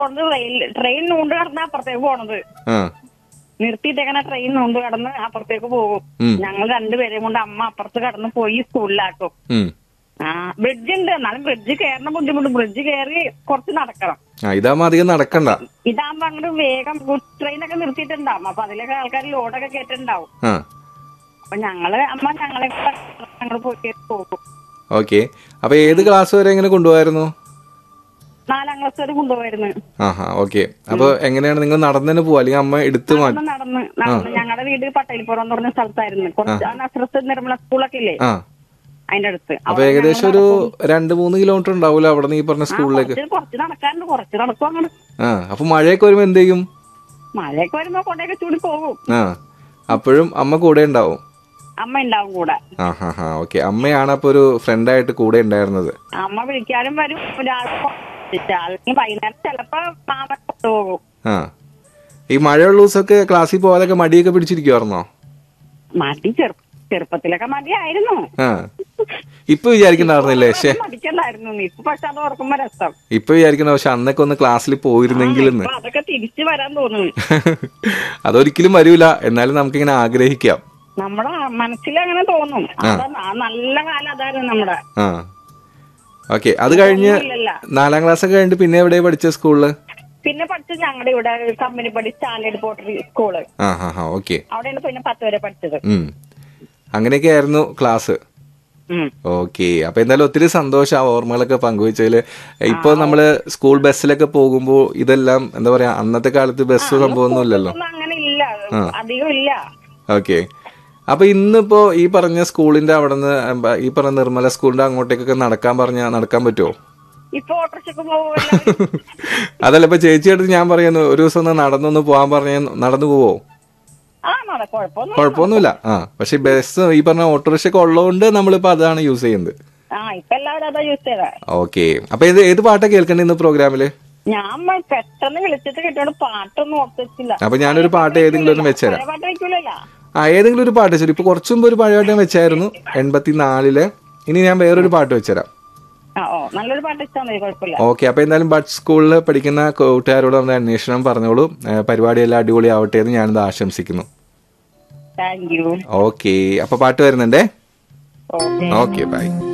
പോണത് rail train നൂണ്ട് കടന്ന് അപ്പുറത്തേക്ക് പോണത് ആ നിർത്തിയിട്ടേക്കണ ട്രെയിൻ നൂണ്ട് കടന്ന് അപ്പുറത്തേക്ക് പോകും ഉം. ഞങ്ങൾ രണ്ടുപേരെയും കൊണ്ട് അമ്മ അപ്പുറത്ത് കടന്ന് പോയി സ്കൂളിലാക്കും ഉം. ആ ബ്രിഡ്ജ് ഉണ്ട് എന്നാലും ബ്രിഡ്ജ് കയറുന്ന ബുദ്ധിമുട്ട് ബ്രിഡ്ജ് കയറി കുറച്ച് നടക്കണം ആ ഇതാകുമ്പോ അധികം നടക്കണ്ട ഇതാകുമ്പോ അങ്ങോട്ട് വേഗം ഗുഡ്സ് ട്രെയിൻ ഒക്കെ നിർത്തിയിട്ടുണ്ടാവും അപ്പൊ അതിലൊക്കെ ആൾക്കാർ ലോഡൊക്കെ കേട്ടിട്ടുണ്ടാവും ആ അപ്പൊ ഞങ്ങള് അമ്മ ഞങ്ങളെ ഞങ്ങൾ പോയി പോകും ഓക്കെ അപ്പൊ ഏത് ക്ലാസ് വരെ എങ്ങനെ കൊണ്ടുപോകായിരുന്നു നാലാം ക്ലാസ് വരെ കൊണ്ടുപോയിരുന്നു ആഹാ ഓക്കെ അപ്പൊ എങ്ങനെയാണ് നിങ്ങൾ നടന്നു പോവാ അല്ലെങ്കിൽ അമ്മ എടുത്തു മാറ്റി നടന്ന് നടന്ന് നടന്ന് ഞങ്ങളുടെ വീട് പട്ടേൽപ്പുറം എന്ന് പറഞ്ഞ സ്ഥലത്തായിരുന്നു കുറച്ച് ആ നസ്രത്ത് നിർമ്മല സ്കൂളൊക്കെ ഇല്ലേ ആ അതിന്റെ അടുത്ത് അപ്പൊ അവിടെ ഏകദേശം ഞങ്ങൾ ഒരു നടക്കും. രണ്ട് മൂന്ന് കിലോമീറ്റർ ഉണ്ടാവൂല അവിടെ നിന്ന് ഈ പറഞ്ഞ ആ, സ്കൂളിലേക്ക് കുറച്ച് കുറച്ച് നടക്കാറുണ്ട് കുറച്ച് നടക്കും അങ്ങനെ ആ അപ്പൊ മഴയൊക്കെ വരുമ്പോ എന്ത് ചെയ്യും മഴയൊക്കെ വരുമ്പോ കൊണ്ടൊക്കെ ചൂടി പോകും ആ അപ്പോഴും അമ്മ കൂടെ ഉണ്ടാവും അമ്മ ഉണ്ടാവും കൂടെ ആ ഹാ ഹാ ഓക്കെ അമ്മയാണ് അപ്പൊ ഒരു ഫ്രണ്ടായിട്ട് കൂടെ ഉണ്ടായിരുന്നത് അമ്മ വിളിക്കാനും വരും രാവിലെ അല്ലെങ്കിൽ വൈകുന്നേരം ചിലപ്പോ മാമൻ കൊണ്ടുപോകും ആ ഈ മഴയുള്ള ദിവസമൊക്കെ ക്ലാസ്സിൽ പോകാതൊക്കെ മടിയൊക്കെ പിടിച്ചിരിക്കുവായിരുന്നോ മടി ചെറു ചെറുപ്പത്തിലൊക്കെ മടിയായിരുന്നു ആ ഇപ്പൊ വിചാരിക്കണ്ടായിരുന്നില്ലേ ശേ മടിക്കണ്ടായിരുന്നു ഇപ്പൊ പക്ഷെ അത് ഓർക്കുമ്പോ രസം ഇപ്പൊ വിചാരിക്കണ പക്ഷെ അന്നൊക്കെ ഒന്ന് ക്ലാസ്സിൽ പോയിരുന്നെങ്കിലെന്ന് ഇപ്പൊ അതൊക്കെ തിരിച്ചു വരാൻ തോന്നുന്നു അതൊരിക്കലും വരൂല എന്നാലും നമുക്കിങ്ങനെ ആഗ്രഹിക്കാം നമ്മുടെ മനസ്സിൽ അങ്ങനെ തോന്നും അതാ ആ നല്ല കാലം അതായിരുന്നു നമ്മുടെ ആ ഓക്കെ അത് കഴിഞ്ഞ് ഒന്നുമില്ലല്ലോ. നാലാം ക്ലാസ് ഒക്കെ കഴിഞ്ഞിട്ട് പിന്നെ എവിടെയാ പഠിച്ച സ്കൂളില് പിന്നെ പഠിച്ചത് ഞങ്ങളുടെ ഇവിടെ കമ്പനി പടി സ്റ്റാൻഡേർഡ് പോട്ടറി സ്കൂള് ആ ഹാ ഹാ ഓക്കെ അവിടെയാണ് പിന്നെ പത്ത് വരെ പഠിച്ചത് ഉം അങ്ങനെയൊക്കെ ആയിരുന്നു ക്ലാസ് ഉം. ഓക്കെ അപ്പൊ എന്തായാലും ഒത്തിരി സന്തോഷം ആ ഓർമ്മകളൊക്കെ പങ്കുവെച്ചതില് ഇപ്പൊ നമ്മള് സ്കൂൾ ബസ്സിലൊക്കെ പോകുമ്പോ ഇതെല്ലാം എന്താ പറയാ അന്നത്തെ കാലത്ത് ബസ് സംഭവമൊന്നുമില്ലല്ലോ ഒന്നും അങ്ങനെ ഇല്ല അധികം ഇല്ല ഓക്കെ അപ്പൊ ഇന്നിപ്പോ ഈ പറഞ്ഞ സ്കൂളിന്റെ അവിടെ നിന്ന് ഈ പറഞ്ഞ നിർമ്മല സ്കൂളിന്റെ അങ്ങോട്ടേക്കൊക്കെ നടക്കാൻ പറഞ്ഞ നടക്കാൻ പറ്റുമോ ഇപ്പൊ ഓട്ടോറിക്ഷക്ക് പോകുമല്ലോ അതല്ല ഇപ്പൊ ചേച്ചിയെടുത്ത് ഞാൻ പറയുന്നു ഒരു ദിവസം ഒന്ന് നടന്നൊന്ന് പോകാൻ പറഞ്ഞ നടന്നു പോവോ ആ നട കുഴപ്പമൊന്നും കുഴപ്പമൊന്നുമില്ല ആ പക്ഷെ ബസ് ഈ പറഞ്ഞ ഓട്ടോറിക്ഷ ഒക്കെ ഉള്ളതുകൊണ്ട് നമ്മളിപ്പോ അതാണ് യൂസ് ചെയ്യുന്നത് ആ ഇപ്പൊ എല്ലാവരും അതാ യൂസ് ചെയ്ത ഓക്കെ അപ്പൊ ഇത് ഏത് പാട്ടാ കേൾക്കണ്ടേ ഇന്ന് പ്രോഗ്രാമില് ഞാൻ മ- പെട്ടെന്ന് വിളിച്ചിട്ട് കിട്ടിയോണ്ട് പാട്ടൊന്നും ഓർത്തിച്ചില്ല അപ്പൊ ഞാനൊരു പാട്ട് ഏതെങ്കിലും ഒന്ന് വെച്ചുതരാം പഴയ പാട്ട് വയ്ക്കൂലല്ലോ ആ ഏതെങ്കിലും ഒരു പാട്ട് വെച്ചു ഇപ്പൊ കുറച്ചു മുമ്പ് ഒരു പഴയ പാട്ട് ഞാൻ വെച്ചായിരുന്നു എൺപത്തിനാലില് ഇനി ഞാൻ വേറൊരു പാട്ട് വെച്ചുതരാം ആ ഓ നല്ലൊരു പാട്ട് ഇഷ്ടം മതി കുഴപ്പമില്ല ഓക്കെ അപ്പൊ എന്തായാലും ബഡ് സ്കൂളിൽ പഠിക്കുന്ന കൂട്ടുകാരോട് നമ്മുടെ അന്വേഷണം പറഞ്ഞോളൂ ഏ, പരിപാടിയെല്ലാം അടിപൊളിയാവട്ടെ എന്ന് ഞാനിത് ആശംസിക്കുന്നു താങ്ക് യു ഓക്കെ അപ്പൊ പാട്ട് വരുന്നുണ്ടേ ഓക്കെ ഓക്കെ ബൈ